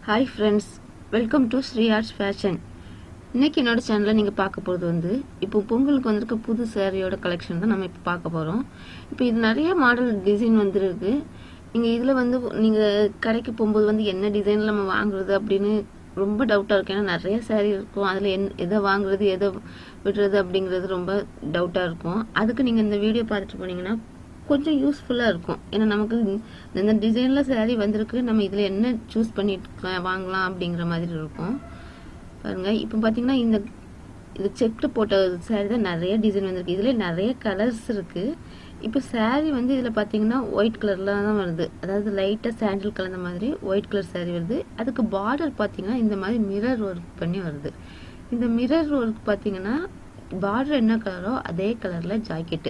hi friends welcome to Sri Arts Fashion இன்னைக்கு என்னோட சேனலில் நீங்கள் பார்க்க போகிறது வந்து இப்போ பொங்கலுக்கு வந்திருக்க புது சேரீயோட கலெக்ஷன் தான் நம்ம இப்போ பார்க்க போகிறோம் இப்போ இது நிறைய மாடல் டிசைன் வந்துருக்கு நீங்கள் இதில் வந்து நீங்கள் கடைக்கு போகும்போது வந்து என்ன டிசைனில் நம்ம வாங்குறது அப்படின்னு ரொம்ப டவுட்டாக இருக்கு ஏன்னா நிறைய சேரீ இருக்கும் அதில் என் எதை வாங்குறது எதை விடுறது அப்படிங்கிறது ரொம்ப டவுட்டாக இருக்கும் அதுக்கு நீங்கள் இந்த வீடியோ பார்த்துட்டு போனீங்கன்னா கொஞ்சம் யூஸ்ஃபுல்லாக இருக்கும் ஏன்னா நமக்கு இந்த டிசைனில் சேரீ வந்திருக்கு நம்ம இதில் என்ன சூஸ் பண்ணிட்டு வாங்கலாம் அப்படிங்கிற மாதிரி இருக்கும் பாருங்க இப்போ பார்த்தீங்கன்னா இந்த இது செக்டு போட்ட சேரீ தான் நிறைய டிசைன் வந்திருக்கு இதில் நிறைய கலர்ஸ் இருக்கு இப்போ சேரீ வந்து இதில் பார்த்தீங்கன்னா ஒயிட் கலரில் தான் வருது அதாவது லைட்டாக சாண்டில் கலந்த மாதிரி ஒயிட் கலர் சேரீ வருது அதுக்கு பார்டர் பார்த்தீங்கன்னா இந்த மாதிரி மிரர் ஒர்க் பண்ணி வருது இந்த மிரர் ஒர்க் பார்த்தீங்கன்னா பார்டர் என்ன கலரோ அதே கலரில் ஜாக்கெட்டு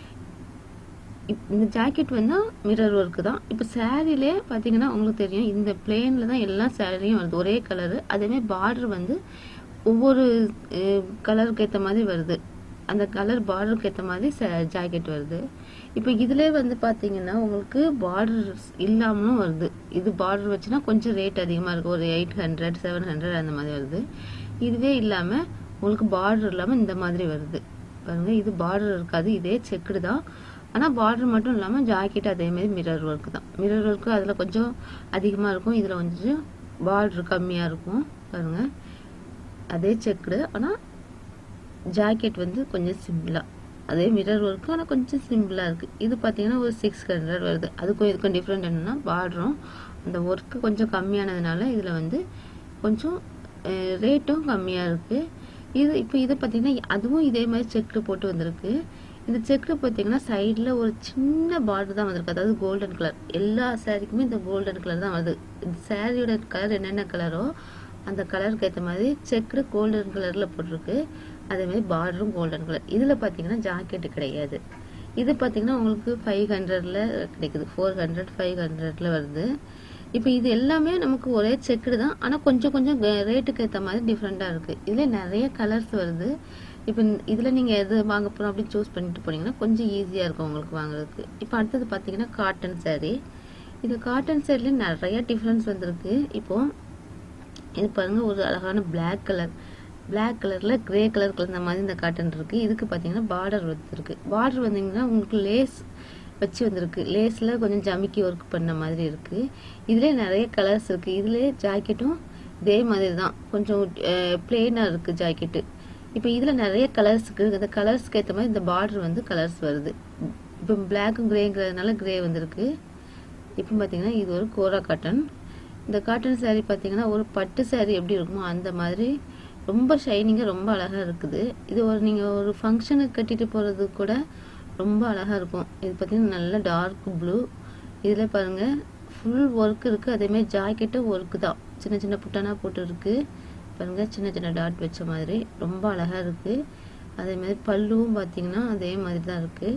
இந்த ஜாக்கெட் வந்து மிரர் ஒர்க்கு தான் இப்போ சேரீலே பார்த்தீங்கன்னா உங்களுக்கு தெரியும் இந்த பிளேனில் தான் எல்லா சேரீயும் வருது ஒரே கலரு அதேமாதிரி பார்டர் வந்து ஒவ்வொரு கலருக்கு ஏற்ற மாதிரி வருது அந்த கலர் பார்டருக்கு ஏற்ற மாதிரி ஜாக்கெட் வருது இப்போ இதிலே வந்து பார்த்தீங்கன்னா உங்களுக்கு பார்டர் இல்லாமலும் வருது இது பார்டர் வச்சுன்னா கொஞ்சம் ரேட் அதிகமாக இருக்குது ஒரு எயிட் ஹண்ட்ரட் செவன் ஹண்ட்ரட் அந்த மாதிரி வருது இதுவே இல்லாமல் உங்களுக்கு பார்டர் இல்லாமல் இந்த மாதிரி வருது பாருங்க இது பார்டர் இருக்காது இதே செக்குடு தான் ஆனால் பார்டர் மட்டும் இல்லாமல் ஜாக்கெட் அதேமாதிரி மிரர் ஒர்க் தான் மிரர் ஒர்க்கு அதில் கொஞ்சம் அதிகமாக இருக்கும் இதில் கொஞ்சம் பார்டர் கம்மியாக இருக்கும் பாருங்கள் அதே செக்குடு ஆனால் ஜாக்கெட் வந்து கொஞ்சம் சிம்பிளாக அதே மிரர் ஒர்க்கு ஆனால் கொஞ்சம் சிம்பிளாக இருக்குது இது பார்த்தீங்கன்னா ஒரு சிக்ஸ் ஹண்ட்ரட் வருது அதுக்கும் இதுக்கும் டிஃப்ரெண்ட் என்னென்னா பார்டரும் அந்த ஒர்க்கு கொஞ்சம் கம்மியானதுனால இதில் வந்து கொஞ்சம் ரேட்டும் கம்மியாக இருக்குது இது இப்போ இதை பார்த்தீங்கன்னா அதுவும் இதே மாதிரி செக்கு போட்டு வந்திருக்கு இந்த செக்கு பார்த்தீங்கன்னா சைடில் ஒரு சின்ன பார்டர் தான் வந்திருக்கு அதாவது கோல்டன் கலர் எல்லா சாரீக்குமே இந்த கோல்டன் கலர் தான் வருது இந்த சாரியோட கலர் என்னென்ன கலரோ அந்த கலருக்கு ஏற்ற மாதிரி செக்கு கோல்டன் கலரில் போட்டிருக்கு அதேமாதிரி பார்டரும் கோல்டன் கலர் இதில் பார்த்தீங்கன்னா ஜாக்கெட்டு கிடையாது இது பார்த்தீங்கன்னா உங்களுக்கு ஃபைவ் ஹண்ட்ரடில் கிடைக்குது ஃபோர் ஹண்ட்ரட் ஃபைவ் ஹண்ட்ரடில் வருது இப்போ இது எல்லாமே நமக்கு ஒரே செக்குடு தான் ஆனால் கொஞ்சம் கொஞ்சம் ரேட்டுக்கு ஏற்ற மாதிரி டிஃப்ரெண்ட்டாக இருக்குது இதில் நிறைய கலர்ஸ் வருது இப்போ இதில் நீங்கள் எது வாங்க போகிறோம் அப்படின்னு சூஸ் பண்ணிட்டு போனீங்கன்னா கொஞ்சம் ஈஸியாக இருக்கும் உங்களுக்கு வாங்குறதுக்கு இப்போ அடுத்தது பார்த்தீங்கன்னா காட்டன் சாரீ இது காட்டன் சாரிலேயும் நிறைய டிஃப்ரென்ஸ் வந்திருக்கு இப்போது இது பாருங்கள் ஒரு அழகான பிளாக் கலர் பிளாக் கலரில் கிரே கலர் கலந்த மாதிரி இந்த காட்டன் இருக்குது இதுக்கு பார்த்தீங்கன்னா பார்டர் வந்துருக்கு பார்டர் வந்தீங்கன்னா உங்களுக்கு லேஸ் வச்சு வந்திருக்கு லேஸில் கொஞ்சம் ஜமிக்கி ஒர்க் பண்ண மாதிரி இருக்குது இதிலே நிறைய கலர்ஸ் இருக்குது இதிலே ஜாக்கெட்டும் இதே மாதிரி தான் கொஞ்சம் பிளெயினாக இருக்குது ஜாக்கெட்டு இப்போ இதில் நிறைய கலர்ஸ் இருக்குது அந்த கலர்ஸ்க்கு ஏற்ற மாதிரி இந்த பார்டர் வந்து கலர்ஸ் வருது இப்போ பிளாக்கும் கிரேங்கிறதுனால கிரே வந்திருக்கு இப்போ பார்த்தீங்கன்னா இது ஒரு கோரா காட்டன் இந்த காட்டன் சாரீ பார்த்தீங்கன்னா ஒரு பட்டு சாரீ எப்படி இருக்குமோ அந்த மாதிரி ரொம்ப ஷைனிங்காக ரொம்ப அழகாக இருக்குது இது ஒரு நீங்கள் ஒரு ஃபங்க்ஷனுக்கு கட்டிட்டு போகிறது கூட ரொம்ப அழகாக இருக்கும் இது பார்த்தீங்கன்னா நல்ல டார்க் ப்ளூ இதில் பாருங்கள் ஃபுல் ஒர்க் இருக்குது அதேமாதிரி ஜாக்கெட்டும் ஒர்க்கு தான் சின்ன சின்ன புட்டானா போட்டு இருக்குது பாருங்கள் சின்ன சின்ன டாட் வச்ச மாதிரி ரொம்ப அழகாக இருக்குது அதேமாதிரி பல்லுவும் பார்த்தீங்கன்னா அதே மாதிரி தான் இருக்குது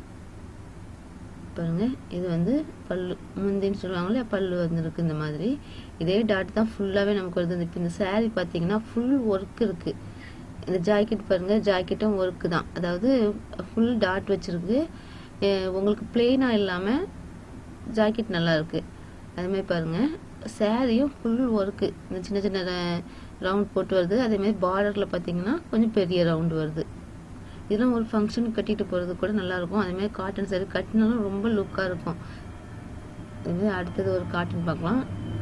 பாருங்கள் இது வந்து பல்லு முந்தின்னு சொல்லுவாங்களே பல்லு வந்துருக்கு இந்த மாதிரி இதே டாட் தான் ஃபுல்லாகவே நமக்கு வருது இப்போ இந்த சாரீ பார்த்தீங்கன்னா ஃபுல் ஒர்க் இருக்குது இந்த ஜாக்கெட் பாருங்கள் ஜாக்கெட்டும் ஒர்க்கு தான் அதாவது ஃபுல் டாட் வச்சுருக்கு உங்களுக்கு பிளெயினாக இல்லாமல் ஜாக்கெட் நல்லா இருக்குது அதுமாதிரி பாருங்கள் சேரீயும் ஃபுல் ஒர்க்கு இந்த சின்ன சின்ன ரவுண்ட் போட்டு வருது அதேமாதிரி பார்டரில் பார்த்தீங்கன்னா கொஞ்சம் பெரிய ரவுண்டு வருது இதெல்லாம் ஒரு ஃபங்க்ஷனுக்கு கட்டிட்டு போகிறது கூட நல்லாயிருக்கும் அதேமாதிரி காட்டன் சாரி கட்டினாலும் ரொம்ப லுக்காக இருக்கும் இதுமாதிரி அடுத்தது ஒரு காட்டன் பார்க்கலாம்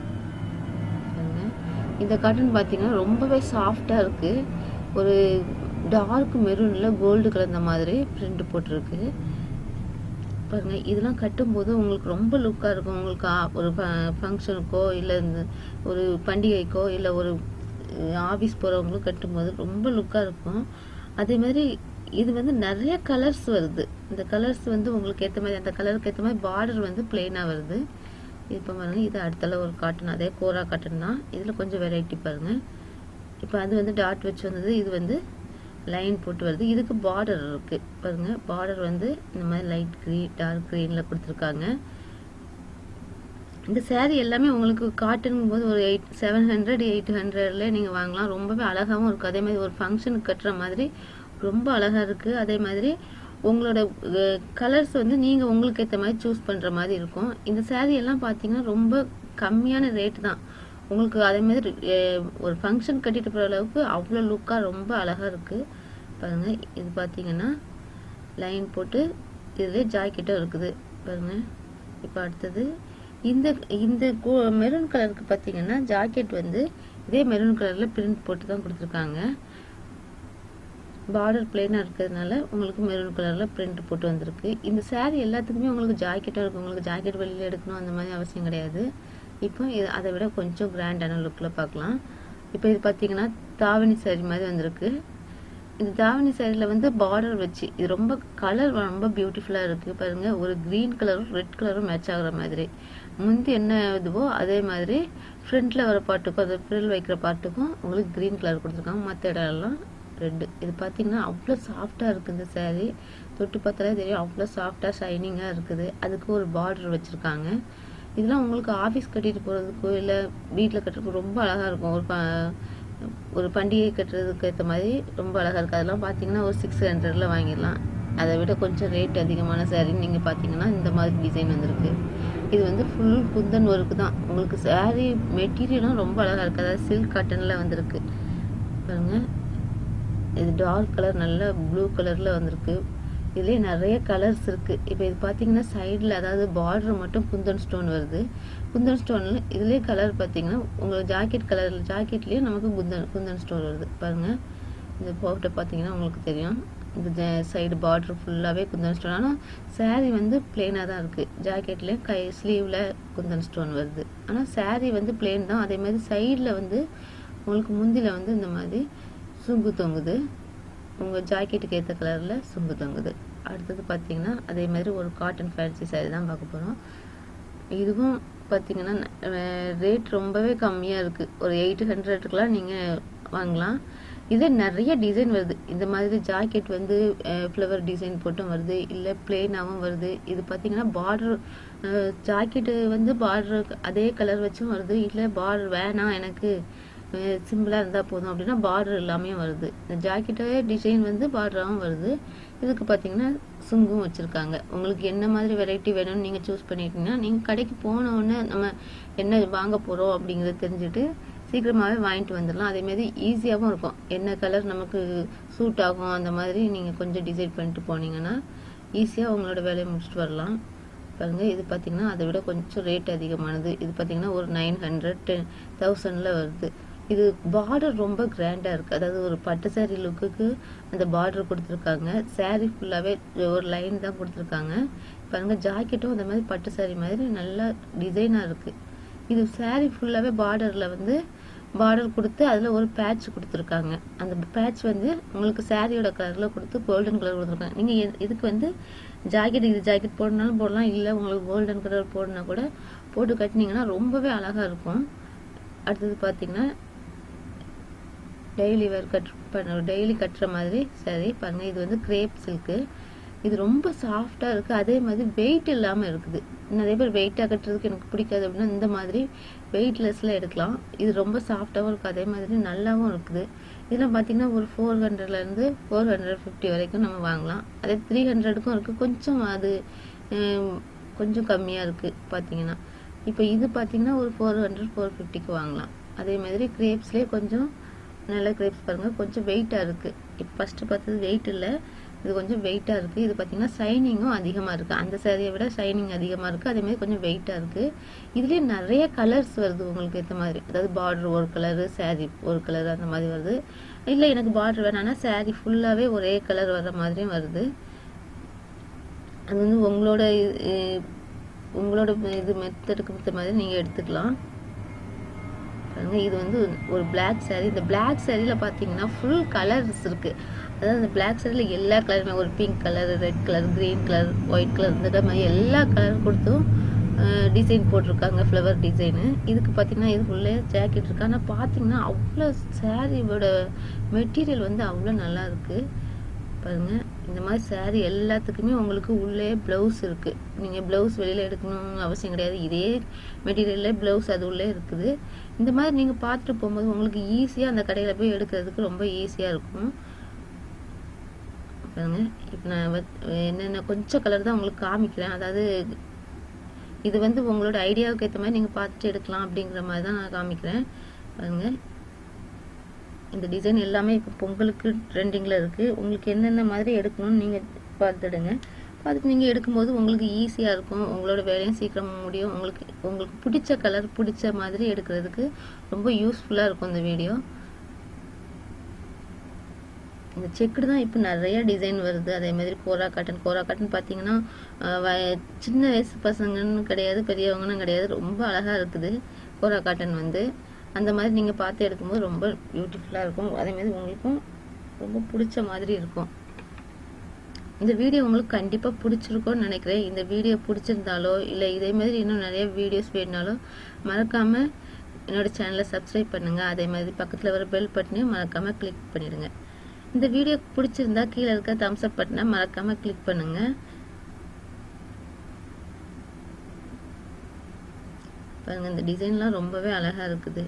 இந்த காட்டன் பார்த்தீங்கன்னா ரொம்பவே சாஃப்டாக இருக்குது ஒரு டார்க் மெரூனில் கோல்டு கலந்த மாதிரி பிரிண்ட் போட்டிருக்கு பாருங்க இதெல்லாம் கட்டும்போது உங்களுக்கு ரொம்ப லுக்காக இருக்கும் உங்களுக்கு ஒரு ஃபங்க்ஷனுக்கோ இல்லை இந்த ஒரு பண்டிகைக்கோ இல்லை ஒரு ஆஃபீஸ் போகிறவங்களும் கட்டும்போது ரொம்ப லுக்காக இருக்கும் அதே மாதிரி இது வந்து நிறைய கலர்ஸ் வருது இந்த கலர்ஸ் வந்து உங்களுக்கு ஏற்ற மாதிரி அந்த கலருக்கு ஏற்ற மாதிரி பார்டர் வந்து பிளெயினாக வருது இப்போ பாருங்க இது அடுத்தால ஒரு காட்டன் அதே கோரா காட்டன் தான் இதில் கொஞ்சம் வெரைட்டி பாருங்கள் இப்போ அது வந்து டாட் வச்சு வந்தது இது வந்து லைன் போட்டு வருது இதுக்கு பார்டர் இருக்குது பாருங்கள் பார்டர் வந்து இந்த மாதிரி லைட் க்ரீன் டார்க் க்ரீனில் கொடுத்துருக்காங்க இந்த சேரீ எல்லாமே உங்களுக்கு காட்டனுங்கும் போது ஒரு எயிட் செவன் ஹண்ட்ரட் எயிட் ஹண்ட்ரட்ல நீங்கள் வாங்கலாம் ரொம்பவே அழகாகவும் இருக்கும் அதே மாதிரி ஒரு ஃபங்க்ஷனுக்கு கட்டுற மாதிரி ரொம்ப அழகாக இருக்குது அதே மாதிரி உங்களோட கலர்ஸ் வந்து நீங்கள் உங்களுக்கு ஏற்ற மாதிரி சூஸ் பண்ணுற மாதிரி இருக்கும் இந்த சேரீ எல்லாம் பார்த்தீங்கன்னா ரொம்ப கம்மியான ரேட் தான் உங்களுக்கு அதே மாதிரி அஹ், ஒரு ஃபங்க்ஷன் கட்டிட்டு போகிற அளவுக்கு அவ்வளோ லுக்காக ரொம்ப அழகாக இருக்குது பாருங்க இது பார்த்தீங்கன்னா லைன் போட்டு இதுலேயே ஜாக்கெட்டும் இருக்குது பாருங்க இப்போ அடுத்தது இந்த இந்த மெரூன் கலருக்கு பார்த்தீங்கன்னா ஜாக்கெட் வந்து இதே மெரூன் கலரில் பிரிண்ட் போட்டு தான் கொடுத்துருக்காங்க பார்டர் பிளெயினாக இருக்கிறதுனால உங்களுக்கு மெரூன் கலரில் பிரிண்ட் போட்டு வந்திருக்கு இந்த saree எல்லாத்துக்குமே உங்களுக்கு ஜாக்கெட்டாக இருக்கும் உங்களுக்கு ஜாக்கெட் வெளியில் எடுக்கணும் அந்த மாதிரி அவசியம் கிடையாது இப்போ இது அதை விட கொஞ்சம் கிராண்டான லுக்கில் பார்க்கலாம் இப்போ இது பார்த்தீங்கன்னா தாவணி saree மாதிரி வந்திருக்கு இந்த தாவணி சாரியில் வந்து பார்டர் வச்சு இது ரொம்ப கலர் ரொம்ப பியூட்டிஃபுல்லாக இருக்குது பாருங்க ஒரு க்ரீன் கலரும் ரெட் கலரும் மேட்ச் ஆகுற மாதிரி முந்தி என்ன இதுவோ அதே மாதிரி ஃப்ரண்ட்டில் வர பாட்டுக்கும் அது ஃப்ரில் வைக்கிற பாட்டுக்கும் உங்களுக்கு க்ரீன் கலர் கொடுத்துருக்காங்க மற்ற இடம்லாம் ரெட்டு இது பார்த்தீங்கன்னா அவ்வளோ சாஃப்டாக இருக்குது இந்த saree தொட்டு பார்த்தாலே தெரியும் அவ்வளோ சாஃப்டாக ஷைனிங்காக இருக்குது அதுக்கு ஒரு பார்டர் வச்சுருக்காங்க இதெல்லாம் உங்களுக்கு ஆஃபீஸ் கட்டிட்டு போகிறதுக்கோ இல்லை வீட்டில் கட்டுறதுக்கு ரொம்ப அழகாக இருக்கும் ஒரு ப- ஒரு பண்டிகை கட்டுறதுக்கு ஏற்ற மாதிரி ரொம்ப அழகாக இருக்குது அதெல்லாம் பார்த்தீங்கன்னா ஒரு சிக்ஸ் ஹண்ட்ரடில் வாங்கிடலாம் அதை விட கொஞ்சம் ரேட் அதிகமான saree நீங்கள் பார்த்தீங்கன்னா இந்த மாதிரி டிசைன் வந்திருக்கு இது வந்து ஃபுல் குந்தன் ஒர்க்கு தான் உங்களுக்கு saree மெட்டீரியலும் ரொம்ப அழகாக இருக்குது அதாவது சில்க் காட்டனில் வந்திருக்கு பாருங்க இது டார்க் கலர் நல்ல ப்ளூ கலரில் வந்திருக்கு இதுலேயே நிறைய கலர்ஸ் இருக்குது இப்போ இது பார்த்தீங்கன்னா சைடில் அதாவது பார்டர் மட்டும் குந்தன் ஸ்டோன் வருது குந்தன் ஸ்டோனில் இதுலேயே கலர் பார்த்தீங்கன்னா உங்களுக்கு ஜாக்கெட் கலர் ஜாக்கெட்லேயே நமக்கு குந்தன் குந்தன் ஸ்டோன் வருது பாருங்கள் இந்த போட்டோ பார்த்தீங்கன்னா உங்களுக்கு தெரியும் இந்த சைடு பார்டர் ஃபுல்லாகவே குந்தன் ஸ்டோன் ஆனால் saree வந்து பிளெயினாக தான் இருக்குது ஜாக்கெட்லேயும் கை ஸ்லீவில் குந்தன் ஸ்டோன் வருது ஆனால் saree வந்து பிளெயின் தான் அதே மாதிரி சைடில் வந்து உங்களுக்கு முந்தில வந்து இந்த மாதிரி சுங்கு தொங்குது உங்கள் ஜாக்கெட்டுக்கு ஏற்ற கலரில் சுங்கு தொங்குது அடுத்தது பார்த்தீங்கன்னா அதே மாதிரி ஒரு காட்டன் ஃபேன்சி saree தான் பார்க்க போகிறோம் இதுவும் பார்த்தீங்கன்னா ரேட் ரொம்பவே கம்மியாக இருக்குது ஒரு எயிட் ஹண்ட்ரடுக்கெலாம் நீங்கள் வாங்கலாம் இதே நிறைய டிசைன் வருது இந்த மாதிரி ஜாக்கெட் வந்து ஃப்ளவர் டிசைன் போட்டும் வருது இல்லை பிளெயினாகவும் வருது இது பார்த்தீங்கன்னா பார்டர் ஜாக்கெட்டு வந்து பார்டர் அதே கலர் வச்சும் வருது இல்லை பார்டர் வேணாம் எனக்கு சிம்பிளாக இருந்தால் போதும் அப்படின்னா பார்டர் எல்லாமே வருது இந்த ஜாக்கெட்டே டிசைன் வந்து பார்டராகவும் வருது இதுக்கு பார்த்தீங்கன்னா சுங்கும் வச்சுருக்காங்க உங்களுக்கு என்ன மாதிரி வெரைட்டி வேணும்னு நீங்கள் சூஸ் பண்ணிட்டீங்கன்னா நீங்கள் கடைக்கு போன உடனே நம்ம என்ன வாங்க போகிறோம் அப்படிங்கிறத தெரிஞ்சுட்டு சீக்கிரமாகவே வாங்கிட்டு வந்துடலாம் அதேமாதிரி ஈஸியாகவும் இருக்கும் என்ன கலர் நமக்கு சூட் ஆகும் அந்த மாதிரி நீங்கள் கொஞ்சம் டிசைட் பண்ணிட்டு போனீங்கன்னா ஈஸியாக உங்களோட வேலையை முடிச்சுட்டு வரலாம் பாருங்க இது பார்த்தீங்கன்னா அதை விட கொஞ்சம் ரேட் அதிகமானது இது பார்த்தீங்கன்னா ஒரு நைன் ஹண்ட்ரட் டென் தௌசண்டில் வருது இது பார்டர் ரொம்ப கிராண்டாக இருக்குது அதாவது ஒரு பட்டு saree லுக்குக்கு அந்த பார்டர் கொடுத்துருக்காங்க saree ஃபுல்லாகவே ஒரு லைன் தான் கொடுத்துருக்காங்க பாருங்க ஜாக்கெட்டும் அந்த மாதிரி பட்டு saree மாதிரி நல்லா டிசைனாக இருக்குது இது saree ஃபுல்லாகவே பார்டரில் வந்து பார்டர் கொடுத்து அதில் ஒரு பேட்ச் கொடுத்துருக்காங்க அந்த பேட்ச் வந்து உங்களுக்கு சாரியோட கலரில் கொடுத்து கோல்டன் கலர் கொடுத்துருக்காங்க நீங்கள் இதுக்கு வந்து ஜாக்கெட் இது ஜாக்கெட் போடனாலும் போடலாம் இல்லை உங்களுக்கு கோல்டன் கலர் போடனா கூட போட்டு கட்டினீங்கன்னா ரொம்பவே அழகாக இருக்கும் அடுத்தது பார்த்தீங்கன்னா டெய்லி வேர் கட் பண்ண டெய்லி கட்டுற மாதிரி சரி பாருங்க இது வந்து கிரேப் சில்க்கு இது ரொம்ப சாஃப்டாக இருக்குது அதே மாதிரி வெயிட் இல்லாமல் இருக்குது நிறைய பேர் வெயிட்டாக கட்டுறதுக்கு எனக்கு பிடிக்காது அப்படின்னா இந்த மாதிரி வெயிட்லெஸ்ல எடுக்கலாம் இது ரொம்ப சாஃப்டாகவும் இருக்குது அதே மாதிரி நல்லாவும் இருக்குது இதெல்லாம் பார்த்தீங்கன்னா ஒரு ஃபோர் ஹண்ட்ரட்லேருந்து ஃபோர் ஹண்ட்ரட் ஃபிஃப்டி வரைக்கும் நம்ம வாங்கலாம் அதே த்ரீ ஹண்ட்ரடுக்கும் இருக்குது கொஞ்சம் அது ஹம், கொஞ்சம் கம்மியாக இருக்குது பார்த்தீங்கன்னா இப்போ இது பார்த்தீங்கன்னா ஒரு ஃபோர் ஹண்ட்ரட் ஃபோர் ஃபிஃப்டிக்கு வாங்கலாம் அதே மாதிரி கிரேப்ஸ்லேயே கொஞ்சம் நல்ல கிரேப்ஸ் பாருங்கள் கொஞ்சம் வெயிட்டாக இருக்குது இப்போ ஃபஸ்ட்டு பார்த்தது வெயிட் இல்லை இது கொஞ்சம் வெயிட்டாக இருக்குது இது பார்த்தீங்கன்னா ஷைனிங்கும் அதிகமாக இருக்குது அந்த சாரியை விட ஷைனிங் அதிகமாக இருக்குது அதேமாதிரி கொஞ்சம் வெயிட்டாக இருக்குது இதுலேயே நிறைய கலர்ஸ் வருது உங்களுக்கு ஏற்ற மாதிரி அதாவது பார்டர் ஒரு கலரு saree ஒரு கலர் அந்த மாதிரி வருது இல்லை எனக்கு பார்டர் வேணாம்னா saree ஃபுல்லாகவே ஒரே கலர் வர்ற மாதிரியும் வருது அது வந்து உங்களோட இது- உங்களோட இது மெத்தடுக்கு ஏற்ற மாதிரி நீங்கள் எடுத்துக்கலாம் பாருங்க இது வந்து ஒரு Black saree இந்த Black சாரியில் பார்த்தீங்கன்னா ஃபுல் கலர்ஸ் இருக்கு அதாவது அந்த Black சாரியில் எல்லா கலருமே ஒரு pink colour red colour green colour white colour இந்த மாதிரி எல்லா கலர் கொடுத்தும் டிசைன் போட்டிருக்காங்க ஃப்ளவர் டிசைனு இதுக்கு பார்த்தீங்கன்னா இதுக்குள்ளே ஜாக்கெட் இருக்கு ஆனால் பார்த்தீங்கன்னா அவ்வளோ சாரியோட மெட்டீரியல் வந்து அவ்வளோ நல்லா இருக்கு பாருங்க இந்த மாதிரி saree எல்லாத்துக்குமே உங்களுக்கு உள்ளே ப்ளவுஸ் இருக்கு நீங்க ப்ளவுஸ் வெளியில எடுக்கணும்னு அவசியம் கிடையாது இதே மெட்டீரியல்ல ப்ளவுஸ் அது உள்ளே இருக்குது இந்த மாதிரி நீங்க பார்த்துட்டு போகும்போது உங்களுக்கு ஈஸியா அந்த கடையில போய் எடுக்கிறதுக்கு ரொம்ப ஈஸியா இருக்கும் பாருங்க இப்போ நான் வ- என்னென்ன கொஞ்சம் கலர் தான் உங்களுக்கு காமிக்கிறேன் அதாவது இது வந்து உங்களோட ஐடியாவுக்கு ஏற்ற மாதிரி நீங்கள் பார்த்துட்டு எடுக்கலாம் அப்படிங்கிற மாதிரி தான் நான் காமிக்கிறேன் பாருங்க இந்த டிசைன் எல்லாமே இப்போ பொங்கலுக்கு ட்ரெண்டிங்கில் இருக்குது உங்களுக்கு என்னென்ன மாதிரி எடுக்கணும்னு நீங்கள் பார்த்துடுங்க பார்த்துட்டு நீங்கள் எடுக்கும்போது உங்களுக்கு ஈஸியாக இருக்கும் உங்களோட வேலையும் சீக்கிரமாக முடியும் உங்களுக்கு உங்களுக்கு பிடிச்ச கலர் பிடிச்ச மாதிரி எடுக்கிறதுக்கு ரொம்ப யூஸ்ஃபுல்லாக இருக்கும் இந்த வீடியோ இந்த செக்குடு தான் இப்போ நிறைய டிசைன் வருது அதே மாதிரி கோரா காட்டன் கோரா காட்டன் பார்த்தீங்கன்னா அஹ், வ- சின்ன வயசு பசங்கன்னு கிடையாது பெரியவங்கன்னு கிடையாது ரொம்ப அழகாக இருக்குது கோரா காட்டன் வந்து அந்த மாதிரி நீங்கள் பார்த்து எடுக்கும்போது ரொம்ப பியூட்டிஃபுல்லாக இருக்கும் அதே மாதிரி உங்களுக்கும் ரொம்ப பிடிச்ச மாதிரி இருக்கும் இந்த வீடியோ உங்களுக்கு கண்டிப்பாக பிடிச்சிருக்கும்னு நினைக்கிறேன் இந்த வீடியோ பிடிச்சிருந்தாலோ இல்லை இதே மாதிரி இன்னும் நிறைய வீடியோஸ் வேணுனாலும் மறக்காமல் என்னோட சேனலை சப்ஸ்கிரைப் பண்ணுங்கள் அதே மாதிரி பக்கத்தில் வர பெல் பட்டனையும் மறக்காமல் கிளிக் பண்ணிடுங்க இந்த வீடியோ பிடிச்சிருந்தா கீழே இருக்க தம்ஸ் அப் பட்டனை மறக்காமல் கிளிக் பண்ணுங்கள் பாருங்க இந்த டிசைன்லாம் ரொம்பவே அழகாக இருக்குது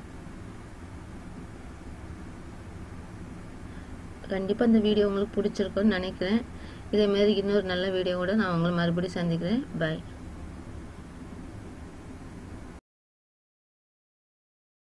கண்டிப்பாக இந்த வீடியோ உங்களுக்கு பிடிச்சிருக்கும்னு நினைக்கிறேன் இதே மாதிரி இன்னொரு நல்ல வீடியோவோட நான் உங்களை மறுபடியும் சந்திக்கிறேன் பாய்